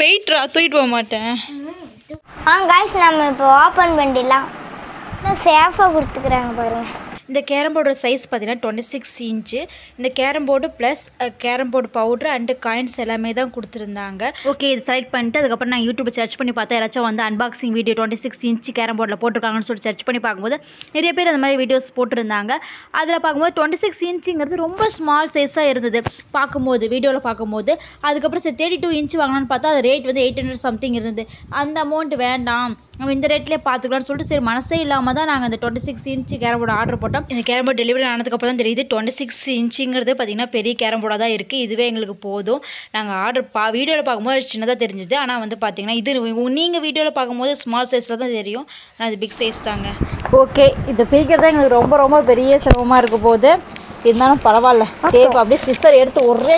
வெயிட்ரா தூக்கிட்டு போக மாட்டேன் ஆ காய்ஸ் நம்ம இப்போ ஓப்பன் பண்ணிடலாம் சேஃபாக கொடுத்துக்குறாங்க பாருங்க இந்த கேரம் போர்டோட சைஸ் பார்த்தீங்கன்னா டுவெண்ட்டி சிக்ஸ் இன்ச்சு இந்த carrom board plus carrom board powder and coins எல்லாமே தான் கொடுத்துருந்தாங்க ஓகே இது செலக்ட் பண்ணிட்டு அதுக்கப்புறம் நான் யூடியூப் சர்ச் பண்ணி பார்த்தா யாராச்சும் வந்து unboxing video twenty six inch carrom போர்டில் போட்டிருக்காங்கன்னு சொல்லி சர்ச் பண்ணி பார்க்கும்போது நிறைய பேர் அந்த மாதிரி வீடியோஸ் போட்டிருந்தாங்க அதில் பார்க்கும்போது டுவெண்ட்டி சிக்ஸ் இன்ச்சுங்கிறது ரொம்ப ஸ்மால் சைஸாக இருந்தது பார்க்கும்போது வீடியோவில் பார்க்கும்போது அதுக்கப்புறம் சரி தேர்ட்டி டூ இன்ச் வாங்கலாம்னு பார்த்தா அது ரேட் வந்து எயிட் ஹண்ட்ரட் சம்திங் இருந்தது அந்த அமௌண்ட் வேண்டாம் நம்ம இந்த ரேட்லேயே பார்த்துக்கலாம்னு சொல்லிட்டு சரி மனசே இல்லாமல் தான் நாங்கள் இந்த twenty six inch carrom board order போட்டோம் இந்த கேரம் போர்டு டெலிவரி ஆனதுக்கப்புறம் தான் தெரியுது டுவெண்ட்டி சிக்ஸ் இன்ச்சுங்கிறது பார்த்திங்கன்னா பெரிய கேரம் போர்டாக தான் இருக்குது இதுவே எங்களுக்கு போதும் நாங்கள் ஆர்டர் பா வீடியோவில் பார்க்கும்போது சின்னதாக தெரிஞ்சுது ஆனால் வந்து பார்த்திங்கன்னா இது நீங்கள் வீடியோவில் பார்க்கும்போது ஸ்மால் சைஸில் தான் தெரியும் ஆனால் இது பிக் சைஸ் தாங்க ஓகே இது பிரிக்கிறது தான் எங்களுக்கு ரொம்ப ரொம்ப பெரிய சிரமமாக இருக்க போது இருந்தாலும் பரவாயில்ல டேப் அப்படியே சிஸ்டர் எடுத்து ஒரே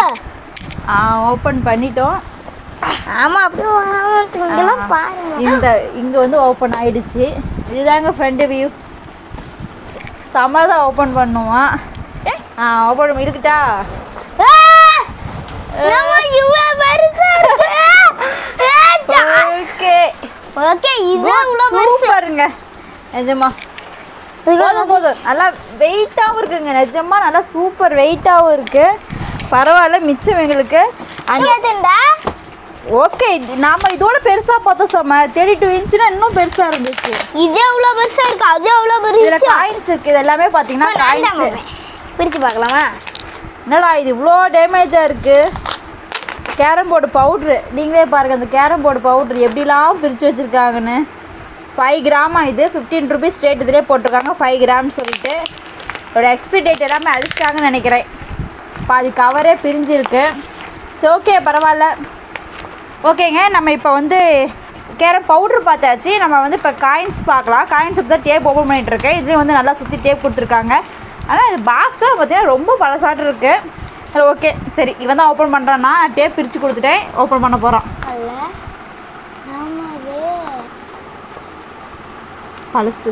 ஓப்பன் பண்ணிட்டோம் ஆமாம் அப்படியே இங்கெல்லாம் பாருங்க இந்த இங்கே வந்து ஓப்பன் ஆயிடுச்சு இதுதாங்க ஃப்ரண்ட் வியூ சம்மர் தான் ஓப்பன் பண்ணுவான் ஆ ஓப்பன் இருக்கட்டா ஆ! நம்ம இவ்வளோ பெருசா இருக்கு. ஏ, ஜா- ஓகே ஓகே இது இவ்வளோ பெருசு சூப்பருங்க நிஜமா போதும் போதும் நல்லா வெயிட்டாகவும் இருக்குங்க நிஜமா நல்லா சூப்பர் வெயிட்டாகவும் இருக்கு பரவாயில்ல மிச்சம் எங்களுக்கு அண்ட் ஏதுண்டா ஓகே நாம இதோட பெருசாக பார்த்தோம் செம்ம தேர்ட்டி டூ இன்ச்சுனா இன்னும் பெருசாக இருந்துச்சு இது எவ்வளோ பெருசா இருக்கு அது எவ்வளோ இதில் பெருசு காயின்ஸ் இருக்குது இது எல்லாமே பார்த்தீங்கன்னா காயின்ஸு பிரித்து பார்க்கலாமா என்னடா இது இவ்வளோ டேமேஜாக இருக்குது கேரம் போர்டு பவுட்ரு நீங்களே பாருங்கள் அந்த கேரம் போர்டு பவுட்ரு எப்படிலாம் பிரித்து வச்சுருக்காங்கன்னு ஃபைவ் கிராமா இது ஃபிஃப்டீன் ருபீஸ் ரேட் இதிலே போட்டிருக்காங்க ஃபைவ் கிராம் சொல்லிட்டு இதோட எக்ஸ்பிரி டேட் எல்லாமே அடிச்சிட்டாங்கன்னு நினைக்கிறேன் பாதி கவரே பிரிஞ்சிருக்கு சரி ஓகே பரவாயில்ல ஓகேங்க நம்ம இப்போ வந்து கேரம் பவுட்ரு பார்த்தாச்சு நம்ம வந்து இப்போ காயின்ஸ் பார்க்கலாம் காயின்ஸ் தான் டேப் ஓப்பன் பண்ணிட்டு இருக்கேன் இதுலேயும் வந்து நல்லா சுற்றி டேப் கொடுத்துருக்காங்க ஆனால் இது பாக்ஸ்லாம் பார்த்தீங்கன்னா ரொம்ப பழசாட்டு இருக்கு சரி ஓகே சரி இவன் தான் ஓப்பன் பண்ணுறான்னா டேப் பிரித்து கொடுத்துட்டேன் ஓப்பன் பண்ண போகிறான் அல்ல ஆமாம் அது பழசு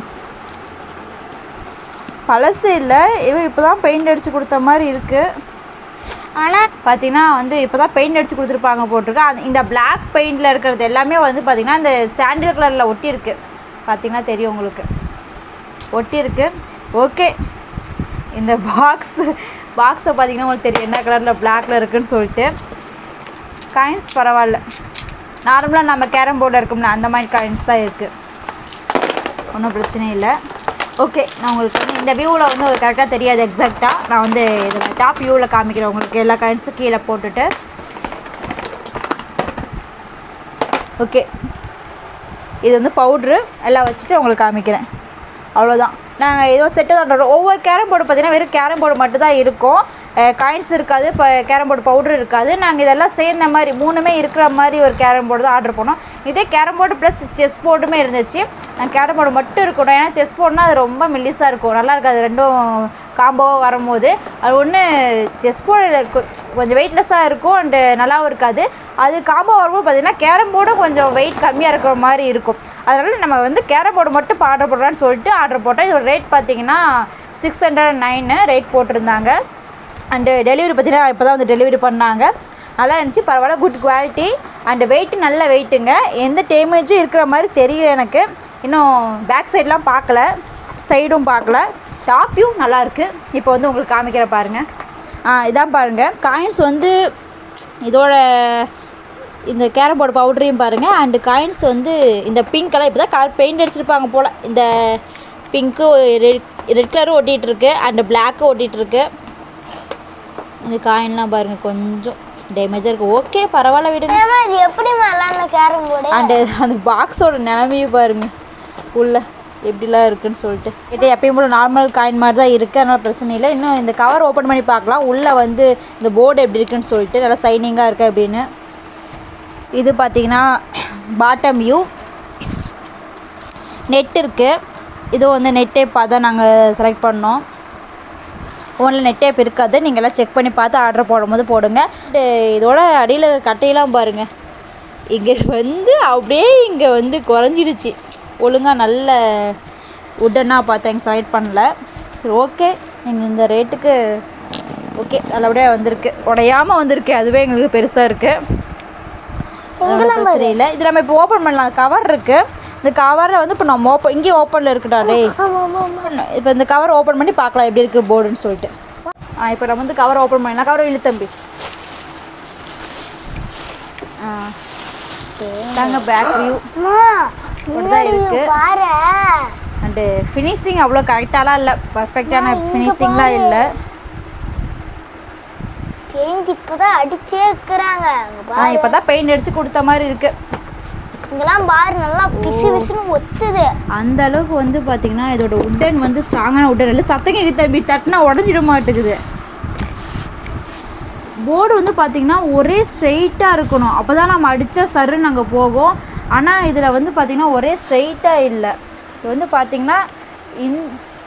பழசு இல்லை இவன் இப்போ தான் பெயிண்ட் அடித்து கொடுத்த மாதிரி இருக்குது ஆனால் பார்த்தீங்கன்னா வந்து இப்போ தான் பெயிண்ட் அடித்து கொடுத்துருப்பாங்க போட்டிருக்கு அந்த இந்த பிளாக் பெயிண்டில் இருக்கிறது எல்லாமே வந்து பார்த்திங்கன்னா இந்த சாண்டில் கலரில் ஒட்டியிருக்கு பார்த்தீங்கன்னா தெரியும் உங்களுக்கு ஒட்டியிருக்கு ஓகே இந்த பாக்ஸ் பாக்ஸை பார்த்தீங்கன்னா உங்களுக்கு தெரியும் என்ன கலரில் பிளாக்ல இருக்குன்னு சொல்லிட்டு காயின்ஸ் பரவாயில்ல நார்மலாக நம்ம கேரம் போர்டில் இருக்கும்ல அந்த மாதிரி காயின்ஸ் தான் இருக்குது ஒன்றும் பிரச்சனை இல்லை ஓகே நான் உங்களுக்கு வந்து இந்த வியூவில் வந்து ஒரு கரெக்டாக தெரியாது எக்ஸாக்டாக நான் வந்து இதில் டாப் வியூவில் காமிக்கிறேன் உங்களுக்கு எல்லா காயின்ஸும் கீழே போட்டுட்டு ஓகே இது வந்து பவுட்ரு எல்லாம் வச்சுட்டு உங்களுக்கு காமிக்கிறேன் அவ்வளோதான் நாங்கள் ஏதோ செட்டு தான் ஒவ்வொரு கேரம் போர்டு பார்த்தீங்கன்னா வெறும் கேரம் போர்டு மட்டும் தான் இருக்கும் காயின்ஸ் இருக்காது இப்போ கேரம் போர்டு பவுடர் இருக்காது நாங்கள் இதெல்லாம் சேர்ந்த மாதிரி மூணுமே இருக்கிற மாதிரி ஒரு கேரம் போர்டு தான் ஆர்டர் பண்ணோம் இதே கேரம் போர்டு ப்ளஸ் செஸ் போர்டுமே இருந்துச்சு நான் கேரம் போர்டு மட்டும் இருக்கணும் ஏன்னா செஸ் போர்டுனா அது ரொம்ப மெல்லிஸாக இருக்கும் நல்லா இருக்காது ரெண்டும் காம்போவாக வரும்போது அது ஒன்று செஸ் போர்டு கொஞ்சம் வெயிட்லெஸ்ஸாக இருக்கும் அண்டு நல்லாவும் இருக்காது அது காம்போ வரும்போது பார்த்தீங்கன்னா கேரம் போர்டும் கொஞ்சம் வெயிட் கம்மியாக இருக்கிற மாதிரி இருக்கும் அதனால் நம்ம வந்து கேரம் போர்டு மட்டும் இப்போ ஆர்டர் போடுறான்னு சொல்லிட்டு ஆர்டர் போட்டோம் இதோட ரேட் பார்த்தீங்கன்னா சிக்ஸ் ஹண்ட்ரட் நைனு ரேட் போட்டிருந்தாங்க அண்டு டெலிவரி பார்த்தீங்கன்னா இப்போ தான் வந்து டெலிவரி பண்ணாங்க நல்லா இருந்துச்சு பரவாயில்ல குட் குவாலிட்டி அண்டு வெயிட்டு நல்ல வெயிட்டுங்க எந்த டேமேஜும் இருக்கிற மாதிரி தெரியல எனக்கு இன்னும் பேக் சைட்லாம் பார்க்கல சைடும் பார்க்கல டாப் வியூ நல்லாயிருக்கு இப்போ வந்து உங்களுக்கு காமிக்கிற பாருங்கள் ஆ இதான் பாருங்கள் காயின்ஸ் வந்து இதோட இந்த கேரம் போர்டு பவுடரையும் பாருங்கள் அண்டு காயின்ஸ் வந்து இந்த பிங்க் கலர் இப்போ தான் கலர் பெயிண்ட் அடிச்சிருப்பாங்க போல் இந்த பிங்க்கு ரெட் ரெட் கலரும் ஒட்டிகிட்டு இருக்கு அண்டு பிளாக்கும் ஒட்டிகிட்டு இருக்கு இந்த காயின்லாம் பாருங்கள் கொஞ்சம் டேமேஜாக இருக்குது ஓகே பரவாயில்ல விடுங்க ஏமா இது எப்படி விளாட்ன கேரம் போர்டு அண்டு அந்த பாக்ஸோட நிலமையும் பாருங்க உள்ள எப்படிலாம் இருக்குன்னு சொல்லிட்டு கிட்ட எப்பயும் போல் நார்மல் காயின் மாதிரி தான் இருக்குது அதனால் பிரச்சனை இல்லை இன்னும் இந்த கவர் ஓப்பன் பண்ணி பார்க்கலாம் உள்ளே வந்து இந்த போர்டு எப்படி இருக்குன்னு சொல்லிட்டு நல்லா சைனிங்காக இருக்கா அப்படின்னு இது பார்த்தீங்கன்னா பாட்டம் வியூ நெட் இருக்குது இதுவும் வந்து நெட் டேப் தான் நாங்கள் செலக்ட் பண்ணோம் ஃபோனில் நெட் டேப் இருக்காது நீங்கள் எல்லாம் செக் பண்ணி பார்த்து ஆர்டர் போடும்போது போடுங்க இது இதோட அடியில் இருக்க கட்டையெல்லாம் பாருங்கள் இங்கே வந்து அப்படியே இங்கே வந்து குறைஞ்சிடுச்சு ஒழுங்காக நல்ல உட்டனாக பார்த்து எங்கள் செலக்ட் பண்ணல சரி ஓகே எங்கள் இந்த ரேட்டுக்கு ஓகே நல்லபடியாக வந்திருக்கு உடையாமல் வந்திருக்கு அதுவே எங்களுக்கு பெருசாக இருக்குது ஒன்றும் பிரச்சனை இல்லை இது நம்ம இப்போ ஓப்பன் பண்ணலாம் கவர் இருக்குது இந்த கவரில் வந்து இப்போ நம்ம ஓப்பன் இங்கேயும் ஓப்பனில் இருக்குடா டேய் இப்போ இந்த கவர் ஓப்பன் பண்ணி பார்க்கலாம் எப்படி இருக்குது போர்டுன்னு சொல்லிட்டு ஆ இப்போ நம்ம வந்து கவர் ஓப்பன் பண்ணலாம் கவர் இழு தம்பி ஆ தாங்க பேக் வியூ அம்மா இப்படிதான் இருக்கு பாரு அண்டு ஃபினிஷிங் அவ்வளோ கரெக்டாலாம் இல்லை பர்ஃபெக்டான ஃபினிஷிங்லாம் இல்லை பெயிண்ட் இப்போதான் அடிச்சே இருக்கிறாங்க அங்க ஆ பாரு இப்போ தான் பெயிண்ட் அடித்து கொடுத்த மாதிரி இருக்குது இங்கெல்லாம் பாரு நல்லா பிசு பிசுன்னு ஒத்துது அந்த அளவுக்கு வந்து பார்த்தீங்கன்னா இதோட உட்டன் வந்து ஸ்ட்ராங்கான உட்டன் இல்லை சத்தம் கேட்கு தம்பி தட்டினா உடஞ்சிட மாட்டேங்குது போர்டு வந்து பார்த்தீங்கன்னா ஒரே ஸ்ட்ரெயிட்டாக இருக்கணும் அப்போ தான் நம்ம அடித்தா சருன்னு அங்கே போகும் ஆனால் இதில் வந்து பார்த்தீங்கன்னா ஒரே ஸ்ட்ரெயிட்டாக இல்லை இது வந்து பார்த்தீங்கன்னா இந்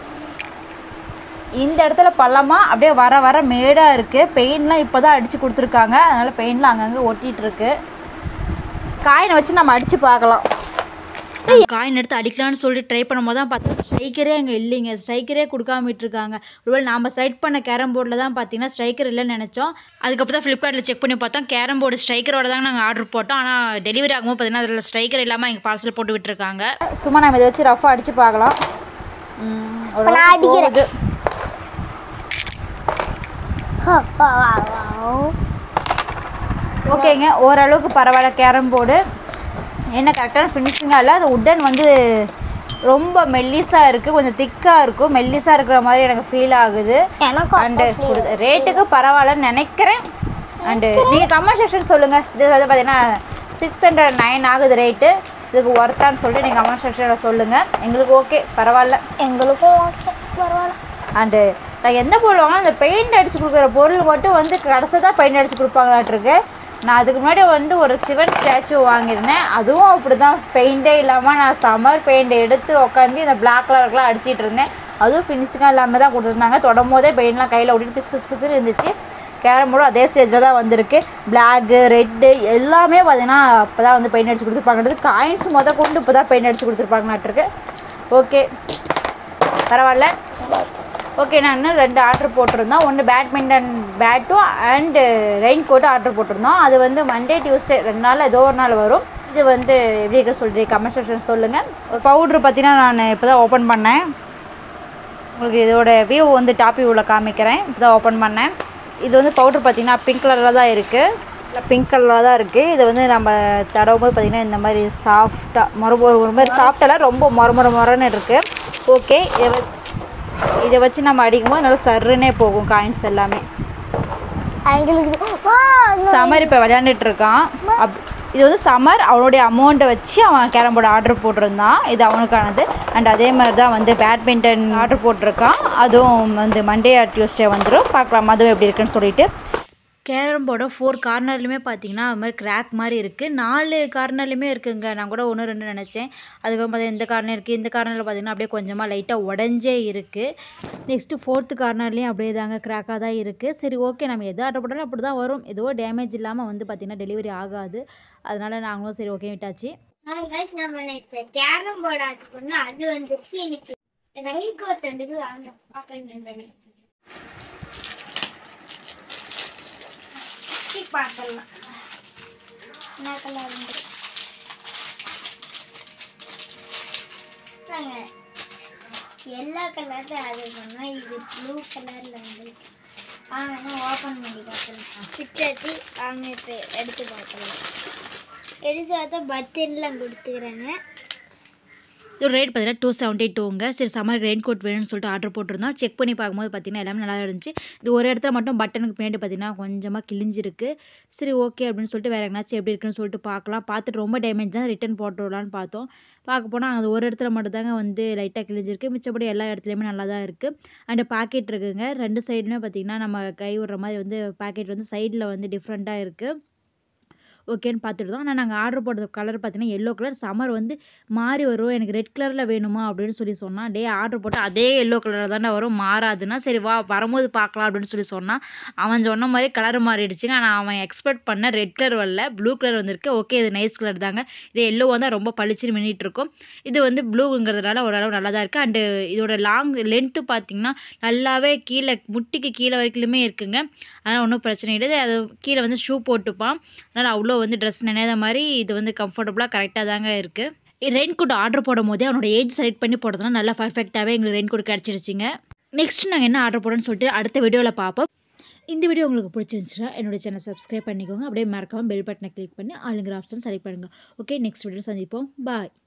இந்த இடத்துல பள்ளமாக அப்படியே வர வர மேடாக இருக்குது பெயிண்ட்லாம் இப்போ தான் அடித்து கொடுத்துருக்காங்க அதனால் பெயிண்ட்லாம் அங்கங்கே ஒட்டிகிட்டு இருக்கு காயினை வச்சு நம்ம அடித்து பார்க்கலாம் காயின் எடுத்து அடிக்கலாம்னு சொல்லிட்டு ட்ரை பண்ணும்போது தான் பார்த்தா ஸ்ட்ரைக்கரே அங்கே இல்லைங்க ஸ்ட்ரைக்கரே கொடுக்காம விட்டுருக்காங்க ஒருவேளை நாம் செட் பண்ண கேரம் போர்டில் தான் பார்த்தீங்கன்னா ஸ்ட்ரைக்கர் இல்லைன்னு நினச்சோம் அதுக்கப்புறம் தான் ஃப்ளிப்கார்ட்டில் செக் பண்ணி பார்த்தோம் கேரம் போர்டு ஸ்ட்ரைக்கரோட தான் நாங்கள் ஆர்டர் போட்டோம் ஆனால் டெலிவரி ஆகும்போது பார்த்தீங்கன்னா அதில் ஸ்ட்ரைக்கர் இல்லாமல் எங்கள் பார்சல் போட்டு விட்டுருக்காங்க சும்மா நம்ம இதை வச்சு ரஃபாக அடித்து பார்க்கலாம் ம், இப்ப ஓரளவுக்கு நான் அடிக்கிறேன். போகுது. ஓகேங்க ஓரளவுக்கு பரவாயில்ல கேரம் போர்டு என்ன கரெக்டான ஃபினிஷிங்காக இல்லை அது உட்டன் வந்து ரொம்ப மெல்லிஸாக இருக்குது கொஞ்சம் திக்காக இருக்கும் மெல்லிஸாக இருக்கிற மாதிரி எனக்கு ஃபீல் ஆகுது எனக்கும் அண்டு ரேட்டுக்கு பரவாயில்லன்னு நினைக்கிறேன் அண்டு நீங்கள் கமெண்ட் செக்ஷன் சொல்லுங்கள் இது வந்து பார்த்தீங்கன்னா சிக்ஸ் ஹண்ட்ரட் நைன் ஆகுது ரேட்டு இதுக்கு ஒர்த்தான்னு சொல்லிட்டு நீங்கள் கமெண்ட் செக்ஷனில் சொல்லுங்கள் எங்களுக்கு ஓகே பரவாயில்ல எங்களுக்கும் ஓகே பரவாயில்ல அண்டு நான் எந்த பொருள் வாங்கினா அந்த பெயிண்ட் அடித்து கொடுக்குற பொருள் மட்டும் வந்து கடைசி தான் பெயிண்ட் அடித்து கொடுப்பாங்களாட்டிருக்கு நான் அதுக்கு முன்னாடி வந்து ஒரு சிவன் ஸ்டாச்சு வாங்கியிருந்தேன் அதுவும் அப்படி தான் பெயிண்டே இல்லாமல் நான் சம்மர் பெயிண்ட் எடுத்து உட்காந்து இந்த பிளாக் கலருக்குலாம் அடிச்சிட்டு இருந்தேன் அதுவும் ஃபினிஷிங்காக இல்லாமல் தான் கொடுத்துருந்தாங்க தொடும் போதே பெயிண்ட்லாம் கையில் விட்டுட்டு பிசு பிசு பிசுன்னு இருந்துச்சு கேரம் போர்டும் அதே ஸ்டேஜில் தான் வந்திருக்கு பிளாக்கு ரெட்டு எல்லாமே பார்த்தீங்கன்னா இப்போ தான் வந்து பெயிண்ட் அடித்து கொடுத்துருப்பாங்கன்றது காயின்ஸ் முத கொண்டு இப்போ தான் பெயிண்ட் அடித்து கொடுத்துருப்பாங்களாட்டிருக்கு ஓகே பரவாயில்ல ஓகே நான் இன்னும் ரெண்டு ஆர்டர் போட்டிருந்தோம் ஒன்று பேட்மிண்டன் பேட்டும் அண்டு ரெயின் கோட்டும் ஆர்டர் போட்டிருந்தோம் அது வந்து மண்டே டியூஸ்டே ரெண்டு நாள் ஏதோ ஒரு நாள் வரும் இது வந்து எப்படி இருக்க சொல்லிட்டு கமெண்ட் செக்ஷன் சொல்லுங்கள் பவுட்ரு பார்த்தீங்கன்னா நான் இப்போ தான் ஓப்பன் பண்ணேன் உங்களுக்கு இதோட வியூ வந்து டாப் வியூவில் காமிக்கிறேன் இப்போ தான் ஓப்பன் பண்ணேன் இது வந்து பவுட்ரு பார்த்தீங்கன்னா பிங்க் கலரில் தான் இருக்குது பிங்க் கலரில் தான் இருக்குது இது வந்து நம்ம தடவும் போது பார்த்திங்கன்னா இந்த மாதிரி சாஃப்டாக மொர ஒரு ஒரு மாதிரி சாஃப்டெல்லாம் ரொம்ப மொர மொர மொரன்னு இருக்குது ஓகே இதை வ- இதை வச்சு நம்ம அடிக்கும்போது நல்லா சர்ருன்னே போகும் காயின்ஸ் எல்லாமே எங்களுக்கு வா சமர் இப்போ விளையாண்டுட்டு இருக்கான் அப் இது வந்து சமர் அவனுடைய அமௌண்ட்டை வச்சு அவன் கேரம் போர்டு ஆர்டர் போட்டிருந்தான் இது அவனுக்கானது அண்ட் அதே மாதிரி தான் வந்து பேட்மிண்டன் ஆர்டர் போட்டிருக்கான் அதுவும் வந்து மண்டே ஆர் டியூஸ்டே வந்துடும் பார்க்கலாம் அதுவும் எப்படி இருக்குன்னு சொல்லிட்டு கேரம் போர்டை ஃபோர் கார்னர்லையுமே பார்த்தீங்கன்னா அது மாதிரி கிராக் மாதிரி இருக்குது நாலு கார்னர்லையுமே இருக்குங்க நான் கூட ஒன்று ரெண்டு நினச்சேன் அதுக்கப்புறம் பார்த்தீங்கன்னா இந்த கார்னர் இருக்குது இந்த கார்னரில் பார்த்தீங்கன்னா அப்படியே கொஞ்சமாக லைட்டாக உடஞ்சே இருக்குது நெக்ஸ்ட்டு ஃபோர்த்து கார்னர்லேயும் அப்படியே தாங்க கிராக்காக தான் இருக்குது சரி ஓகே நம்ம எது ஆர்டர் போட்டாலும் அப்படி தான் வரும் எதுவோ டேமேஜ் இல்லாமல் வந்து பார்த்திங்கன்னா டெலிவரி ஆகாது அதனால நாங்களும் சரி ஓகே விட்டாச்சு guys, நம்ம நேற்று கேரம் போர்டு ஆச்சு பண்ணோம் அது வந்துருச்சு இன்னைக்கு ரயில் கோத்தண்டுக்கு வாங்க ஓப்பன் பண்ணி பார்க்கலாம் என்ன கலர் எல்லோ கலர் அது பண்ணோம் இது ப்ளூ கலர்ல வந்துருக்கு வாங்க ஓப்பன் பண்ணி பார்க்கலாம் பிச்சாச்சு வாங்க இப்போ எடுத்து பார்க்கலாம் எடுத்து பார்த்தா பத்தின்லாம் கொடுத்துக்கிறாங்க இது ரேட் பார்த்தீங்கன்னா டூ செவன்ட்டி டூங்க சரி சம்மர் ரெயின் கோட் வேணும்னு சொல்லிட்டு ஆர்டர் போட்டிருந்தோம் செக் பண்ணி பார்க்கும்போது பார்த்தீங்கன்னா எல்லாமே நல்லா இருந்துச்சு இது ஒரு இடத்துல மட்டும் பட்டனுக்கு பின்னாடி பார்த்தீங்கன்னா கொஞ்சமாக கிழிஞ்சிருக்கு சரி ஓகே அப்படின்னு சொல்லிட்டு வேறு எங்கேனாச்சும் எப்படி இருக்குன்னு சொல்லிட்டு பார்க்கலாம் பார்த்துட்டு ரொம்ப டேமேஜ் தான் ரிட்டன் போட்டுடலான்னு பார்த்தோம் பார்க்க போனால் அது ஒரு இடத்துல மட்டும் தாங்க வந்து லைட்டாக கிழிஞ்சிருக்கு மிச்சப்படி எல்லா இடத்துலையுமே நல்லா தான் இருக்குது அண்ட் பாக்கெட் இருக்குங்க ரெண்டு சைடுமே பார்த்தீங்கன்னா நம்ம கை விடுற மாதிரி வந்து பாக்கெட் வந்து சைடில் வந்து டிஃப்ரெண்ட்டாக இருக்குது ஓகேன்னு பார்த்துட்டு தான் ஆனால் நாங்கள் ஆர்டர் போட்டது கலர் பார்த்தீங்கன்னா எல்லோ கலர் சம்மர் வந்து மாறி வரும் எனக்கு ரெட் கலரில் வேணுமா அப்படின்னு சொல்லி சொன்னான் டே ஆர்டர் போட்டால் அதே எல்லோ கலரில் தானே வரும் மாறாதுன்னா சரி வா வரும்போது பார்க்கலாம் அப்படின்னு சொல்லி சொன்னான் அவன் சொன்ன மாதிரி கலர் மாறிடுச்சுங்க ஆனால் அவன் எக்ஸ்பெக்ட் பண்ண ரெட் கலர் வரல ப்ளூ கலர் வந்திருக்கு ஓகே இது நைஸ் கலர் தாங்க இது எல்லோ வந்தால் ரொம்ப பளிச்சுன்னு மின்னிட்டு இருக்கும் இது வந்து ப்ளூங்கிறதுனால ஓரளவு நல்லா தான் இருக்குது அண்டு இதோட லாங் லென்த்து பார்த்தீங்கன்னா நல்லாவே கீழே முட்டிக்கு கீழே வரைக்குமே இருக்குங்க அதனால் ஒன்றும் பிரச்சனை இல்லை அது கீழே வந்து ஷூ போட்டுப்பான் அதனால் அவ்வளோ வந்து ட்ரெஸ் நினையாத மாதிரி இது வந்து கம்ஃபர்டபுளாக கரெக்டாக தாங்க இருக்குது ரெயின் கோட் ஆர்டர் போடும் போதே அவனோட ஏஜ் செலக்ட் பண்ணி போடுறதுனா நல்லா பர்ஃபெக்டாகவே எங்களுக்கு ரெயின் கோட் கிடச்சிருச்சிங்க நெக்ஸ்ட் நாங்கள் என்ன ஆர்டர் போடணும்னு சொல்லிட்டு அடுத்த வீடியோவில் பார்ப்போம் இந்த வீடியோ உங்களுக்கு பிடிச்சிருந்துச்சுன்னா என்னோட சேனல் சப்ஸ்கிரைப் பண்ணிக்கோங்க அப்படியே மறக்காமல் பெல் பட்டனை கிளிக் பண்ணி ஆளுங்கிற ஆப்ஷன் செலக்ட் பண்ணுங்கள் ஓகே நெக்ஸ்ட் வீடியோ சந்திப்போம் பாய்